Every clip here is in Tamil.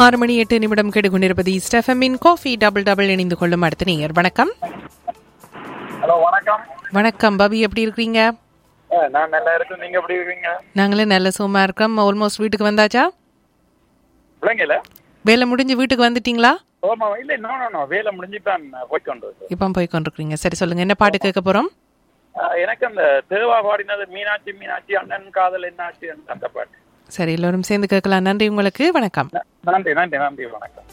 ஆறு மணி எட்டு நிமிடம் கெடுகொண்டிருப்பது ஸ்டெஃபமின் காஃபி டபுள் டபுள் இணைந்து கொள்ளும் அடுத்த நேயர் வணக்கம் ஹலோ வணக்கம் வணக்கம் பவி எப்படி இருக்கீங்க ஆ, நான் நல்லா இருக்கேன் நீங்க எப்படி இருக்கீங்க நாங்களும் நல்ல சுகமா இருக்கோம் ஆல்மோஸ்ட் வீட்டுக்கு வந்தாச்சா பிள்ளைங்கள வேலை முடிஞ்சு வீட்டுக்கு வந்துட்டீங்களா ஓமா இல்ல நோ நோ நோ வேலை முடிஞ்சுட்டான் போய் கொண்டு வந்து. இப்போ போய் கொண்டிருக்கீங்க சரி சொல்லுங்க என்ன பாட்டு கேட்க போறோம் ஆ, எனக்கு அந்த தேவா பாடினது மீனாட்சி மீனாட்சி அண்ணன் காதல் என்னாச்சு அந்த- அந்த பாட்டு சரி எல்லோரும் சேர்ந்து கேட்கலாம் நன்றி உங்களுக்கு வணக்கம் ந- நன்றி நன்றி நன்றி வணக்கம்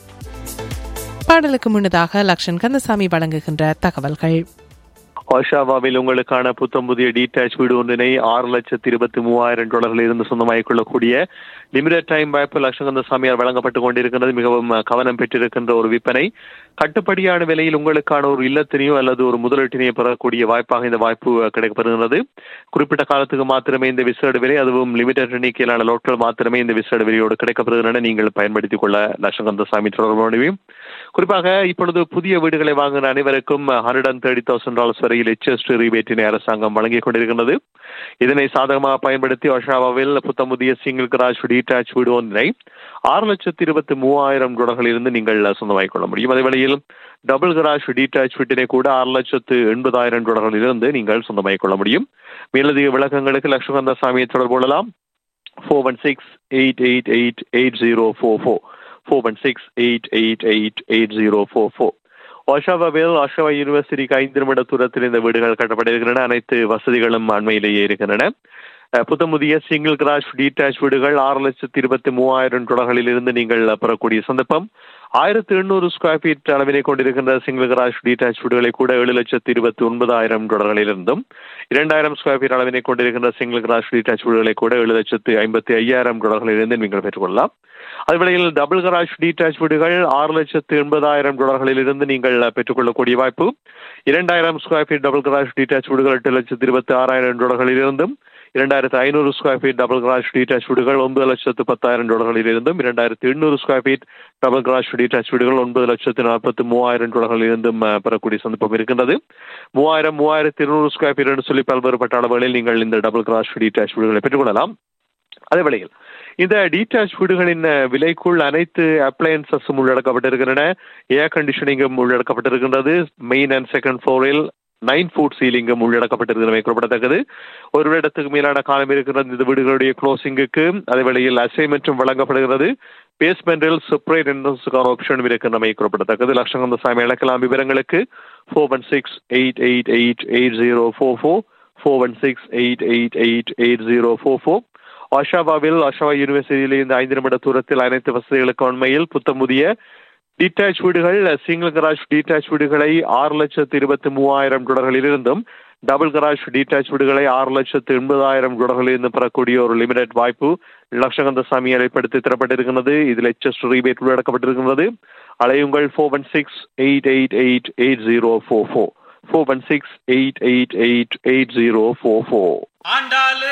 பாடலுக்கு முன்னதாக லக்ஷன் கந்தசாமி வழங்குகின்ற தகவல்கள் ஆஷாவாவில் உங்களுக்கான புத்தம் புதிய டீடாச் வீடு ஒன்றினை ஆறு லட்சத்தி இருபத்தி மூவாயிரம் டாலர்களில் இருந்து சொந்தமாகிக் கொள்ளக்கூடிய லிமிடெட் டைம் வாய்ப்பு லட்சங்கந்த சாமியார் வழங்கப்பட்டுக் கொண்டிருக்கிறது மிகவும் அஹ், கவனம் பெற்றிருக்கின்ற ஒரு விற்பனை கட்டுப்படியான விலையில் உங்களுக்கான ஒரு இல்லத்தினையோ அல்லது ஒரு முதலீட்டினையோ பெறக்கூடிய வாய்ப்பாக இந்த வாய்ப்பு அஹ், கிடைக்கப்படுகிறது குறிப்பிட்ட காலத்துக்கு மாத்திரமே இந்த விசேட விலை அதுவும் லிமிடெட் எண்ணிக்கையிலான லோட்கள் மாத்திரமே இந்த விசேட விலையோடு கிடைக்கப்படுகின்றன நீங்கள் பயன்படுத்திக் கொள்ள லட்சங்கந்த சாமி தொடர்பு முடியும் குறிப்பாக இப்பொழுது புதிய வீடுகளை வாங்குகிற அனைவருக்கும் hundred and thirty thousand dollars வரையில் எச்எஸ்டி ரீபேட்டினை அரசாங்கம் வழங்கிக் கொண்டிருக்கின்றது இதனை சாதகமாக பயன்படுத்தி ஒஷாவாவில் புத்தமுதிய சிங்கிள் கிராஷ் டீடாச் வீடு ஒன்றை ஆறு லட்சத்தி இருபத்தி மூவாயிரம் டாலர்களில் இருந்து நீங்கள் சொந்தமாக்கிக் கொள்ள முடியும் அதே வேளையில் டபுள் கிராஷ் டீடாச் வீட்டினை கூட ஆறு லட்சத்து எண்பதாயிரம் டாலர்களில் இருந்து நீங்கள் சொந்தமாக்கிக் கொள்ள முடியும் மேலதிக விளக்கங்களுக்கு லட்சுமந்த சாமியை தொடர்பு கொள்ளலாம் four one six eight eight eight eight zero four four four one six eight eight eight eight zero four four ஒஷாவாவில் ஒஷாவா யூனிவர்சிட்டிக்கு ஐந்து நிமிட தூரத்தில் இந்த வீடுகள் கட்டப்பட்டிருக்கின்றன அனைத்து வசதிகளும் அண்மையிலேயே இருக்கின்றன அஹ், புத்தமுதிய சிங்கிள் கிராஷ் டீடாச் வீடுகள் ஆறு லட்சத்தி இருபத்தி மூவாயிரம் டாலர்களில் இருந்து நீங்கள் பெறக்கூடிய சந்தர்ப்பம் ஆயிரத்தி எண்ணூறு ஸ்கொயர் ஃபீட் அளவினை கொண்டிருக்கின்ற சிங்கிள் கிராஷ் டீடாச் வீடுகளை கூட ஏழு லட்சத்தி இருபத்தி ஒன்பதாயிரம் டாலர்களில் இருந்தும் இரண்டாயிரம் ஸ்கொயர் ஃபீட் அளவினை கொண்டிருக்கின்ற சிங்கிள் கிராஷ் டீடாச் வீடுகளை கூட ஏழு லட்சத்து ஐம்பத்தி ஐயாயிரம் டாலர்களில் இருந்து நீங்கள் பெற்றுக்கொள்ளலாம் அதுவேளையில் டபுள் கராஜ் டீடாச் வீடுகள் ஆறு லட்சத்து எண்பதாயிரம் டாலர்களில் இருந்து நீங்கள் பெற்றுக்கொள்ளக்கூடிய வாய்ப்பு இரண்டாயிரம் square feet double garage detach வீடுகள் எட்டு லட்சத்து இருபத்தி ஆறாயிரம் டாலர்களில் இருந்தும் இரண்டாயிரத்து ஐநூறு square feet double garage detach வீடுகள் ஒன்பது லட்சத்து பத்தாயிரம் டாலர்களில் இருந்தும் இரண்டாயிரத்து எண்ணூறு square feet double garage detach வீடுகள் ஒன்பது லட்சத்து நாற்பத்தி மூவாயிரம் டாலர்களில் இருந்தும் அஹ், பெறக்கூடிய சந்தர்ப்பம் இருக்கின்றது மூவாயிரம் மூவாயிரத்து இருநூறு ஸ்கொயர் ஃபீட் என்று சொல்லி பல்வேறுபட்ட அளவுகளில் நீங்கள் இந்த டபுள் கராஜ் டீடாச் வீடுகளை பெற்றுக்கொள்ளலாம் அதே வேளையில் இந்த டீடாச் வீடுகளின் அஹ், விலைக்குள் அனைத்து அப்ளையன்சஸும் உள்ளடக்கப்பட்டிருக்கின்றன ஏர் கண்டிஷனிங்கும் உள்ளடக்கப்பட்டிருக்கின்றது மெயின் அண்ட் செகண்ட் ஃப்ளோரில் நைன் ஃபுட் சீலிங்கும் உள்ளடக்கப்பட்டிருக்கிறவை குறிப்பிடத்தக்கது ஒரு வருடத்துக்கு மேலான காலம் இருக்கிறது இந்த வீடுகளுடைய க்ளோசிங்குக்கு அதே வேளையில் அசைன்மெண்ட்டும் வழங்கப்படுகிறது பேஸ்மெண்டில் செப்பரேட் என்ட்ரன்ஸுக்கான ஆப்ஷனும் இருக்கின்றமை குறிப்பிடத்தக்கது லட்சங்கந்த சாமி இழக்கலாம் விவரங்களுக்கு four one six eight eight eight eight zero four four four one six eight eight eight eight zero four four ஆஷாவாவில் ஆஷாவா யூனிவர்சிட்டியில் இந்த ஐந்து நிமிட தூரத்தில் அனைத்து வசதிகளுக்கு உண்மையில் புத்தமுதிய டீடாச் வீடுகள் சிங்கிள் கராஜ் டீடாச் வீடுகளை ஆறு லட்சத்து இருபத்தி மூவாயிரம் டாலர்களில் இருந்தும் டபுள் கராஜ் டீடாச் வீடுகளை ஆறு லட்சத்து எண்பதாயிரம் டாலர்களில் இருந்து பெறக்கூடிய ஒரு லிமிடெட் வாய்ப்பு லட்சகந்த சாமி ஏற்படுத்தி தரப்பட்டிருக்கிறது இதில் எச்எஸ் ரீபேட் உள்ளடக்கப்பட்டிருக்கிறது அலையுங்கள் four one six eight eight eight eight zero four four four one six eight eight eight eight zero four four ஆண்டாளு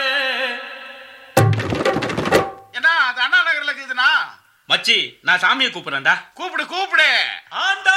என்ன அது அண்ணா நகர்ல இருக்குதுண்ணா மச்சி நான் சாமியை கூப்பிடுறேன்டா கூப்பிடு கூப்பிடு ஆண்டா